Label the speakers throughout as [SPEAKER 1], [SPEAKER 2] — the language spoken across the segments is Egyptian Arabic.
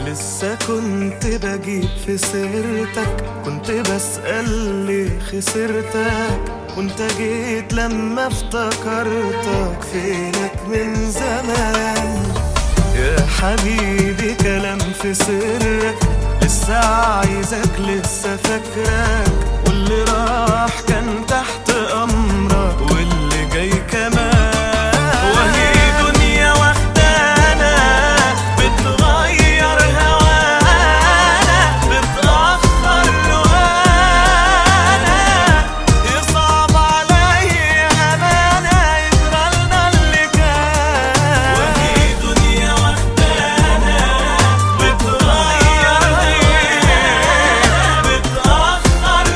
[SPEAKER 1] لسه كنت بجيب في سيرتك كنت بسأل ليه خسرتك وانت جيت لما افتكرتك فينك من زمان يا حبيبي كلام في سرك لسه عايزك لسه فاكرك واللي راح كان تحت امرك واللي جاي كمان وهي دنيا واخدانا بتغير هوانا بتأخر لوانا يصعب عليا امانه يجرالنا اللي كان وهي دنيا واخدانا بتغير بتأخر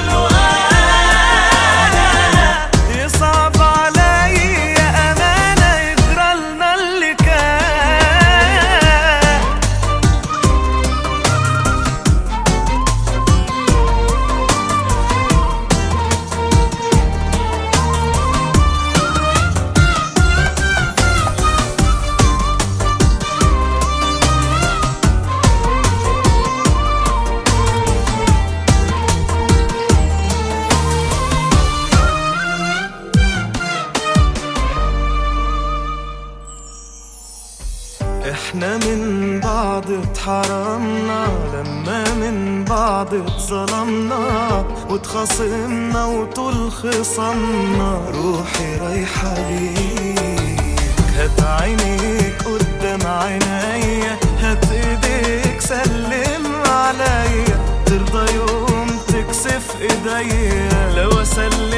[SPEAKER 1] لوانا يصعب عليا امانه يجرالنا اللي كان احنا من بعض اتحرمنا لما من بعض اتظلمنا واتخاصمنا وطول خصمنا روحي رايحة ليك هات عينيك قدام عينيا هات ايديك سلم عليا ترضى يوم تكسف ايديا لو اسلم